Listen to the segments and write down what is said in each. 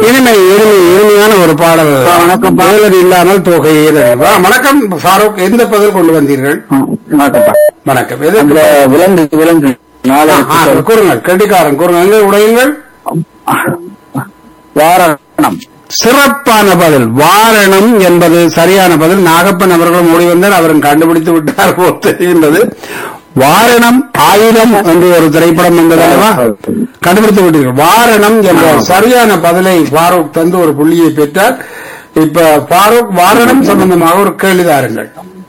இனிமை இனிமை இனிமையான ஒரு பாடல் வணக்கம். வேலர் இல்லாமல் தொகை ஏதறிவா வணக்கம் ஃபாரூக் எந்த பதில் கொண்டு வந்தீர்கள் வணக்கம்ப்பா வணக்கம் அந்த எது விலங்கு விலங்கு நாலு ஆ, ஆ, எழுத்து கூறுங்கள் கெட்டிக்காரன் கூறுங்கள் எங்கே உடையுங்கள் வாரணம் சிறப்பான பதில் வாரணம் என்பது சரியான பதில் நாகப்பன் அவர்களும் ஓடி வந்தார் அவரும் கண்டுபிடித்து விட்டார் போல் தெரிகின்றது வாரணம் ஆயிரம் என்று ஒரு திரைப்படம் வந்தது அல்லவா கண்டுபிடித்து விட்டீர்கள் வாரணம் என்ற சரியான பதிலை ஃபாரூக் தந்து ஒரு புள்ளியை பெற்றார் இப்ப ஃபாரூக் வாரணம் சம்பந்தமாக ஒரு கேள்வி தாருங்கள்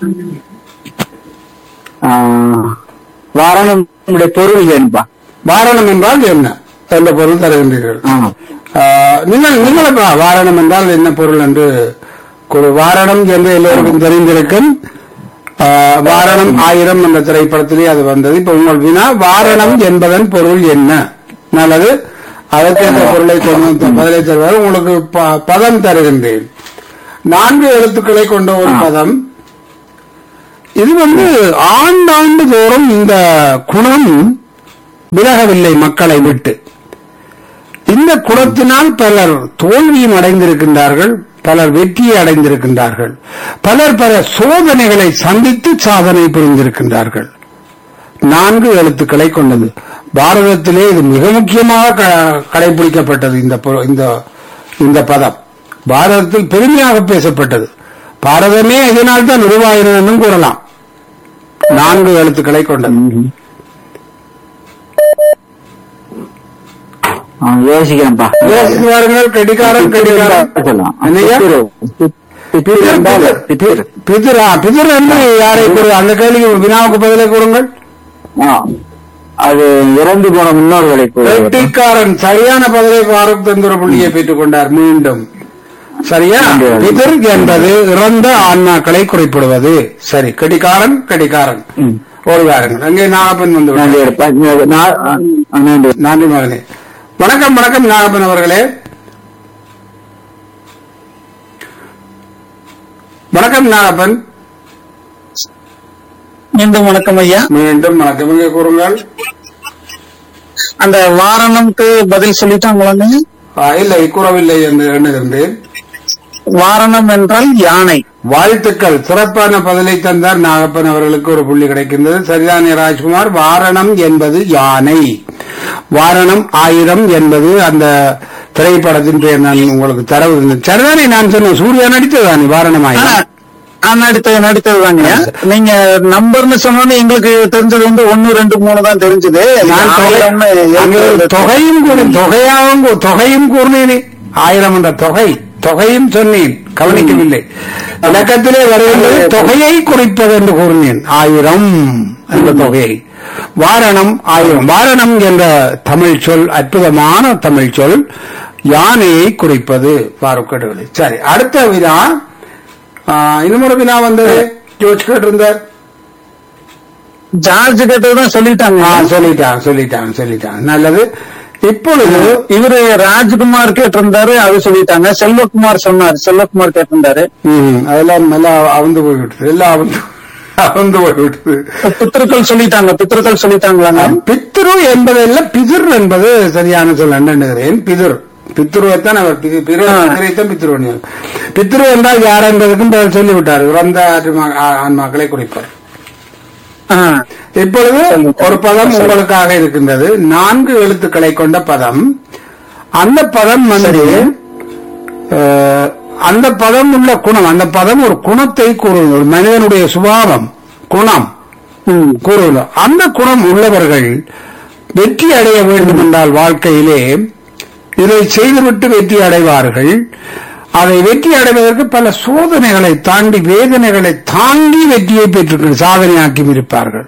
ஆ, வாரணம் உடைய பொருள் வேணுப்பா வாரணம் என்றால் என்ன என்ற பொருள் தருகின்றீர்கள் ஆ. ஆ, நீங்கள் நீங்கள் அப்ப வாரணம் என்றால் என்ன பொருள் என்று ஒரு வாரணம் என்று எல்லோருக்கும் தெரிந்திருக்கும் ஆ, வாரணம் ஆயிரம் என்ற திரைப்படத்திலே அது வந்தது இப்ப உங்கள் வினா வாரணம் என்பதன் பொருள் என்ன நல்லது அதற்கேற்ற பொருளை கொண்டு வந்து பதிலை தருவார் உங்களுக்கு ப- பதம் தருகின்றேன் நான்கு எழுத்துக்களை கொண்ட ஒரு பதம் இது வந்து ஆண்டாண்டு தோறும் இந்த குணம் விலகவில்லை மக்களை விட்டு இந்த குணத்தினால் பலர் தோல்வியும் அடைந்திருக்கின்றார்கள் பலர் வெற்றியை அடைந்திருக்கின்றார்கள் பலர் பல சோதனைகளை சந்தித்து சாதனை புரிந்திருக்கின்றார்கள் நான்கு எழுத்துக்களை கொண்டது பாரதத்திலே இது மிக முக்கியமாக க- கடைபிடிக்கப்பட்டது இந்த பொ- இந்த இந்த பதம் பாரதத்தில் பெருமையாக பேசப்பட்டது பாரதமே இதனால் தான் உருவாகிறது என்றும் கூறலாம் நான்கு எழுத்துக்களை கொண்டது ஆ, யோசிக்கிறேன்ப்பா யோசித்து வாருங்கள் கடிகாரம் கடிகாரம் சொல்லலாம். என்னய்யா? பிதிரு. பிதிரு என்றால் பிதிரு. பிதிரா பிதிர் என்று யாரை கூறு அந்த கேள்விக்கு வினாவுக்கு பதிலை கூறுங்கள் ஆ. அது இறந்து போன முன்னோர்களை கூறுவது. கெட்டிக்காரன் சரியான பதிலை பாரூக் தந்துர புள்ளியை பெற்றுக் கொண்டார் மீண்டும் சரியா நன்றி. பிதிர் என்பது இறந்த ஆன்மாக்களை குறிப்பிடுவது சரி கடிகாரன் கடிகாரன் ம். ஓடி வாருங்கள் அங்கே நாகப்பன் வந்து விட்டார். நன்றி இருப்பா. நான் ஆ, நன்றி நன்றி மகனே வணக்கம் வணக்கம் நாகப்பன் அவர்களே வணக்கம் நாகப்பன் மீண்டும் வணக்கம் ஐயா மீண்டும் வணக்கம் இங்கே கூறுங்கள் அந்த வாரணம்க்கு பதில் சொல்லிட்டாங்களாங்க ஆ, இல்லை கூறவில்லை என்று எண்ணுகின்றேன் வாரணம் என்றால் யானை வாழ்த்துக்கள் சிறப்பான பதிலை தந்தார் நாகப்பன் அவர்களுக்கு ஒரு புள்ளி கிடைக்கின்றது சரிதானே ராஜ்குமார் வாரணம் என்பது யானை வாரணம் ஆயிரம் என்பது அந்த திரைப்படத்தின் பெயர் நான் உங்களுக்கு தரவு சரிதானே நான் சொன்னேன் சூர்யா நடித்ததானே வாரணம் ஆயிரம் ஆ, நடித்தது நடித்ததுதாங்க நீங்க நம்பர்னு சொன்னோன்னு எங்களுக்கு தெரிஞ்சது வந்து ஒன்னு ரெண்டு மூணு தான் தெரிஞ்சது நான் தொகை- ஆயிரம்னு அங்கே எழுதுறது. தொகையும் கூறு தொகையாகவும் கூ- தொகையும் கூறினேனே ஆயிரம் என்ற தொகை தொகையும் சொன்னேன் கவனிக்கவில்லை இலக்கத்திலே வருகின்றது தொகையை குறிப்பது என்று கூறினேன் ஆயிரம் என்ற தொகையை வாரணம் ஆயிரம் வாரணம் என்ற தமிழ் சொல் அற்புதமான தமிழ் சொல் யானையை குறிப்பது பாருக்கடுகளை சரி அடுத்த வினா ஆ, இன்னும் ஒரு வினா வந்தது ஜோதிச்சு கேட்டிருந்தார் ஜார்ஜ் கேட்டதுதான் சொல்லிட்டாங்க ஆ, சொல்லிட்டான் சொல்லிட்டான் சொல்லிட்டான் நல்லது இப்பொழுது இவரு ராஜ்குமார் கேட்டிருந்தாரு அது சொல்லிட்டாங்க செல்வகுமார் சொன்னார் செல்வகுமார் கேட்டிருந்தாரு ம், அதெல்லாம் எல்லாம் அவுந்து போய்விட்டது எல்லாம் அவுந்து அவுந்து போய்விட்டது பித்திருக்கள் சொல்லிட்டாங்க பித்திருக்கள் சொல்லிட்டாங்களாங்க பித்ரு என்பதெல்லாம் பிதிர் என்பது சரியான சொல் எண்ணுகிறேன் பிதிர் பித்ருவைத்தான் அவர் பி- பிரு- ஆ. பிதிரைத்தான் பித்ரு பித்ரு என்றால் யார் என்பதற்கும் பதில் சொல்லிவிட்டார் இறந்த ஆன்மா- ஆ- ஆன்மாக்களை குறிப்பார் ஆ. இப்பொழுது ஒரு பதம் உங்களுக்காக இருக்கின்றது நான்கு எழுத்துக்களை கொண்ட பதம் அந்த பதம் வந்து அஹ், அந்த பதம் உள்ள குணம் அந்த பதம் ஒரு குணத்தை கூறுவது ஒரு மனிதனுடைய சுபாவம் குணம் ம். கூறுவது அந்த குணம் உள்ளவர்கள் வெற்றி அடைய வேண்டும் என்றால் வாழ்க்கையிலே இதை செய்துவிட்டு வெற்றி அடைவார்கள் அதை வெற்றி அடைவதற்கு பல சோதனைகளை தாண்டி வேதனைகளை தாண்டி வெற்றியை பெற்று சாதனையாக்கி இருப்பார்கள்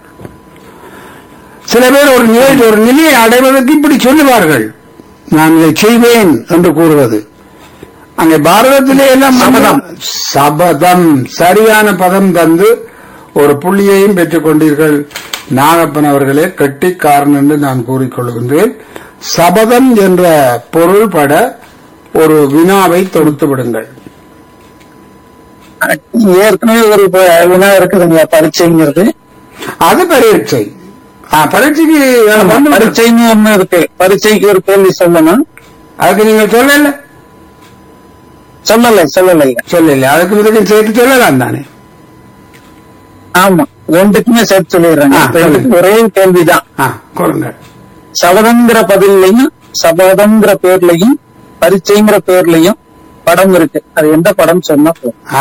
சில பேர் ஒரு நிலை ஒரு நிலையை அடைவதற்கு இப்படி சொல்லுவார்கள் நான் இதை செய்வேன் என்று கூறுவது அங்கே பாரதத்திலே எல்லாம் சபதம் சபதம் சரியான பதம் தந்து ஒரு புள்ளியையும் பெற்றுக் கொண்டீர்கள் நாகப்பன் அவர்களே கெட்டிக்காரன் என்று நான் கூறிக்கொள்கின்றேன் சபதம் என்ற பொருள் பட ஒரு வினாவை தொடுத்து விடுங்கள் ஏற்கனவே ஒரு ப- வினா இருக்குதுங்க பரீட்சைங்கிறது அது பரீட்சை ஆ, பரீட்சைக்கு வந்து விடு. பரீட்சைன்னு ஒண்ணு இருக்கு பரீட்சைக்கு ஒரு கேள்வி சொல்லணும் அதுக்கு நீங்க சொல்லல சொல்லலை சொல்லலை சொல்லல அதுக்கு இதுக்கும் சேர்த்து சொல்லலாம் தானே ஆமா ரெண்டுக்குமே சேர்த்து சொல்லிடுறேங்க ஆ, இப்ப எனக்கு ஒரே கேள்விதான் ஆ கொடுங்க சபதங்கிற பதிலையும் சபதங்கிற பேர்லயும் பரீட்சைங்கிற பேர்லயும் படம் இருக்கு அது எந்த படம் சொன்னா போதும். ஆ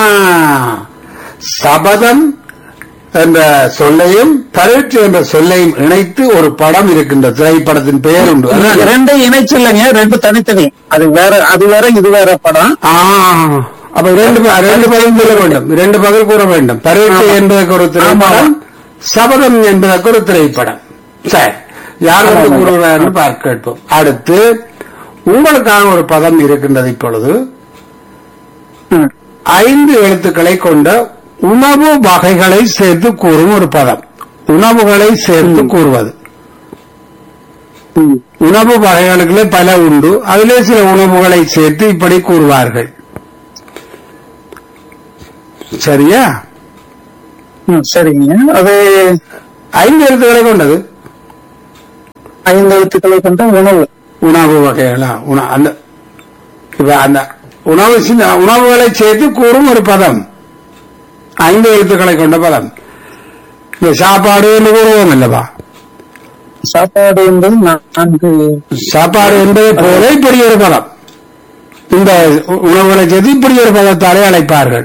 சபதம் என்ற சொல்லையும் பரீட்சை என்ற சொல்லையும் இணைத்து ஒரு படம் இருக்கின்ற திரைப்படத்தின் பெயர் உண்டு அதான் ரெண்டே இணைச்சில்லைங்க ரெண்டு தனித்தனி அது வேற அது வேற இது வேற படம் ஆ, அப்ப ரெண்டு ப- ரெண்டு பதில் சொல்ல வேண்டும் ரெண்டு பதில் கூற வேண்டும் பரீட்சை ஆமா. என்பதற்கு ஒரு திரைப்படம் சபதம் என்பதற்கு ஒரு திரைப்படம் சரி யார் வந்து ஆமா. கூறுகிறார்னு பார்க்க கேட்போம் அடுத்து உங்களுக்காக ஒரு பதம் இருக்கின்றது இப்பொழுது ம். ஐந்து எழுத்துக்களை கொண்ட உணவு வகைகளை சேர்த்து கூறும் ஒரு பதம் உணவுகளை சேர்த்து கூறுவது ம். உணவு வகைகளுக்குள்ளே பல உண்டு அதிலே சில உணவுகளை சேர்த்து இப்படி கூறுவார்கள் சரியா ம், சரிங்க அது ஐந்து எழுத்துக்களை கொண்டது ஐந்து எழுத்துக்களை கொண்ட உணவு உணவு வகைகளா உண அந்த இப்ப அந்த உணவு சின்ன- உணவுகளை சேர்த்து கூறும் ஒரு பதம் ஐந்து எழுத்துக்களை கொண்ட பதம் இந்த சாப்பாடு என்று கூறுவோம் அல்லவா சாப்பாடு என்பது நான்கு சாப்பாடு என்பதை போல இப்படி ஒரு பதம் இந்த உ- உணவுகளை சேர்த்து இப்படி ஒரு பதத்தாலே அழைப்பார்கள்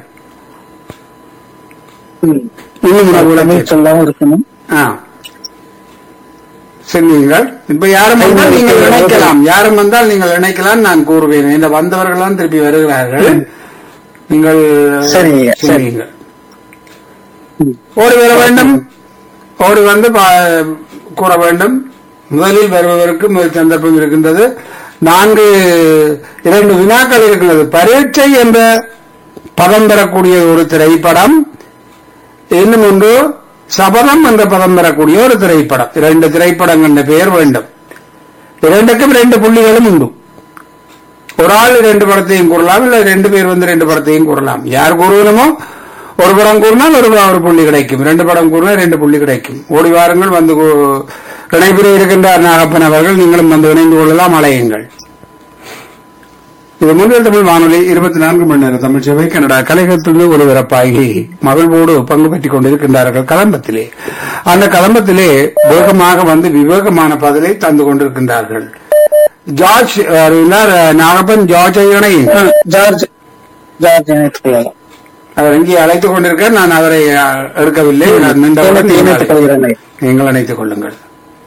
ம், இன்னும் உணவுகளை தமிழ் சேர்த்து. சொல்லாம இருக்கணும் ஆ. சொன்னீங்கள் இப்ப யாரும் வந்தால் நீங்கள் இணைக்கலாம் யாரும் வந்தால் நீங்கள் இணைக்கலாம் நான் கூறுவேன் இந்த வந்தவர்கள் திருப்பி வருகிறார்கள் நீங்கள் சரிங்க, சரி. சொன்னீங்கள் ம். ஓடி வர வேண்டும் ஓடி வந்து பா- கூற வேண்டும் முதலில் வருபவருக்கு முதல் சந்தர்ப்பம் இருக்கின்றது நான்கு இரண்டு வினாக்கள் இருக்கின்றது பரீட்சை என்ற பதம் பெறக்கூடிய ஒரு திரைப்படம் இன்னும் ஒன்று சபதம் என்ற பதம் பெறக்கூடிய ஒரு திரைப்படம் இரண்டு திரைப்படங்கள் பெயர் வேண்டும் இரண்டுக்கும் ரெண்டு புள்ளிகளும் உண்டு ஒரு ஆள் ரெண்டு படத்தையும் கூறலாம் இல்ல ரெண்டு பேர் வந்து ரெண்டு படத்தையும் கூறலாம் யார் கூறுவனமோ ஒரு படம் கூறினால் ஒரு ஒரு புள்ளி கிடைக்கும் ரெண்டு படம் கூறினால் ரெண்டு புள்ளி கிடைக்கும் ஓடி வாருங்கள் வந்து கூ- இணைப்பில் இருக்கின்றார் நாகப்பன் அவர்கள் நீங்களும் வந்து இணைந்து கொள்ளலாம் அலையுங்கள் இது முன்னில் தமிழ் வானொலி இருபத்தி நான்கு மணி நேரம் தமிழ் சேவை கனடா கலைகத்திலிருந்து ஒருவரப்பாகி மகிழ்வோடு பங்கு பெற்றுக் கொண்டிருக்கின்றார்கள் கலம்பத்திலே அந்த கலம்பத்திலே வேகமாக வந்து விவேகமான பதிலை தந்து கொண்டிருக்கின்றார்கள் ஜார்ஜ் அறிந்தார் நாகப்பன் ஜார்ஜை இணையும் ஆ, ஜார்ஜ் ஜார்ஜ் இணைத்துக் கொள்ளலாம் அவர் இங்கே அழைத்துக் கொண்டிருக்கார் நான் அவரை அஹ், எடுக்கவில்லை நான் நின்றவுடன் இணைத்து- நீங்கள் இணைத்துக் கொள்கிறேன் நீங்கள் அணைத்துக் கொள்ளுங்கள்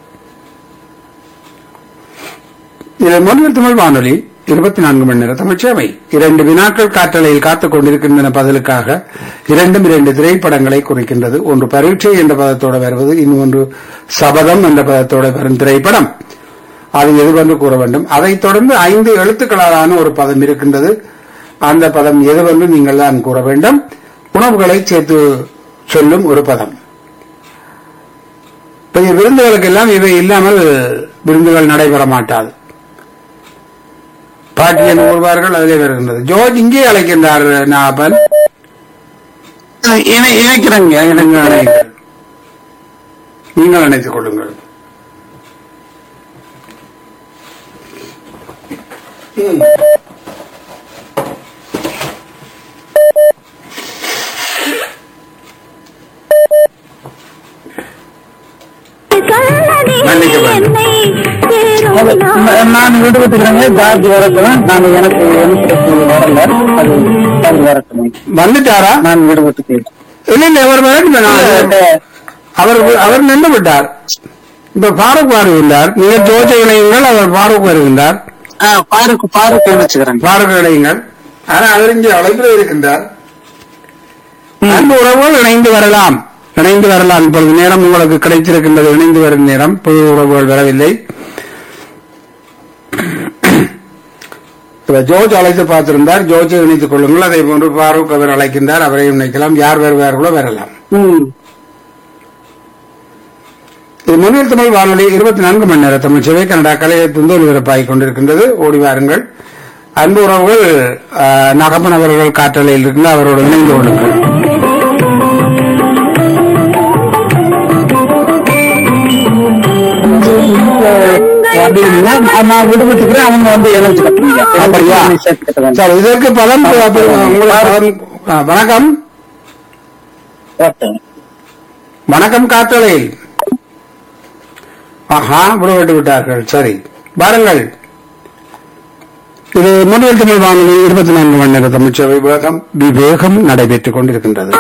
இது முன்னில் தமிழ் வானொலி இருபத்தி நான்கு மணி நேர தமிழ் சேவை இரண்டு வினாக்கள் காற்றலையில் காத்துக் கொண்டிருக்கின்றன பதிலுக்காக இரண்டும் இரண்டு திரைப்படங்களை குறிக்கின்றது ஒன்று பரீட்சை என்ற பதத்தோடு வருவது இன்னொன்று சபதம் என்ற பதத்தோடு வரும் திரைப்படம் அது எதுவென்று கூற வேண்டும் அதைத் தொடர்ந்து ஐந்து எழுத்துக்களாலான ஒரு பதம் இருக்கின்றது அந்த பதம் எதுவென்று நீங்கள் தான் கூற வேண்டும் உணவுகளை சேர்த்து சொல்லும் ஒரு பதம் பெரிய விருந்துகளுக்கெல்லாம் இவை இல்லாமல் விருந்துகள் நடைபெற மாட்டாது பாட்டி என்று கூறுவார்கள் அதிலே வருகின்றது ஜோர்ஜ் இங்கே அழைக்கின்றார் நாபன் ஆ, இணை இணைக்கிறேங்க நீங்கள் இணைக்கிறேன் அழைங்கள் நீங்கள் அணைத்துக் கொள்ளுங்கள் ம். மன்னிக்க வேண்டும். அது, ந- நான் விடுபட்டுக்கிறேங்க ஜார்ஜ் வரட்டும் நான் எனக்கு எனக்கு பிரச்சனை வரல அது அது வரட்டும் வந்துட்டாரா நான் விடுபட்டுக்கிறேன் இல்ல இல்ல அவர் வரட்டும் நான் அவர் அவர் நின்று விட்டார் இப்ப ஃபாரூக் வருகின்றார் நீங்கள் ஜோஜ இணையுங்கள் அவர் ஃபாரூக் வருகின்றார் ஆ, பாருக்கு பாருக்கு இணைச்சுக்கிறேன் ஃபாரூக் இணையுங்கள் ஆனா அவர் இங்கே அழைப்பில் இருக்கின்றார் அன்பு உறவுகள் இணைந்து வரலாம் இணைந்து வரலாம் இப்பொழுது நேரம் உங்களுக்கு கிடைத்திருக்கின்றது இணைந்து வரும் நேரம் புது உறவுகள் வரவில்லை இப்ப ஜோர்ஜ் அழைத்து பார்த்திருந்தார் ஜோர்ஜை இணைத்துக் கொள்ளுங்கள் அதே போன்று ஃபாரூக் அவர் அழைக்கின்றார் அவரையும் இணைக்கலாம் யார் வருவார்களோ வரலாம் ம். இது முன்னில் தமிழ் வானொலி இருபத்தி நான்கு மணி நேர தமிழ் சேவை கனடா கலையத்திலிருந்து ஒளிபரப்பாகிக் கொண்டிருக்கின்றது ஓடி வாருங்கள் அன்பு உறவுகள் ஆஹ், நகப்பன் அவர்கள் காற்றலையில் இருந்து அவரோடு இணைந்து கொள்ளுங்கள் அப்படின்னா நான் விடுபட்டுக்கிறேன் அவங்க வந்து இணைஞ்சு கட்டுறீங்க அப்படியா சேர்த்து கட்ட வேண்டாம் சரி இதற்கு பதம் அப்ப உங்களுக்கு பதம் ஆ, வணக்கம் கரெக்டுங்க. வணக்கம் காத்தலையில் ஆஹா விடுபட்டு விட்டார்கள் சரி வாருங்கள் இது முன்னில் தமிழ் வானொலி இருபத்தி நான்கு மணி நேர தமிழ்ச்சேவை விவேகம் விவேகம் நடைபெற்றுக் கொண்டிருக்கின்றது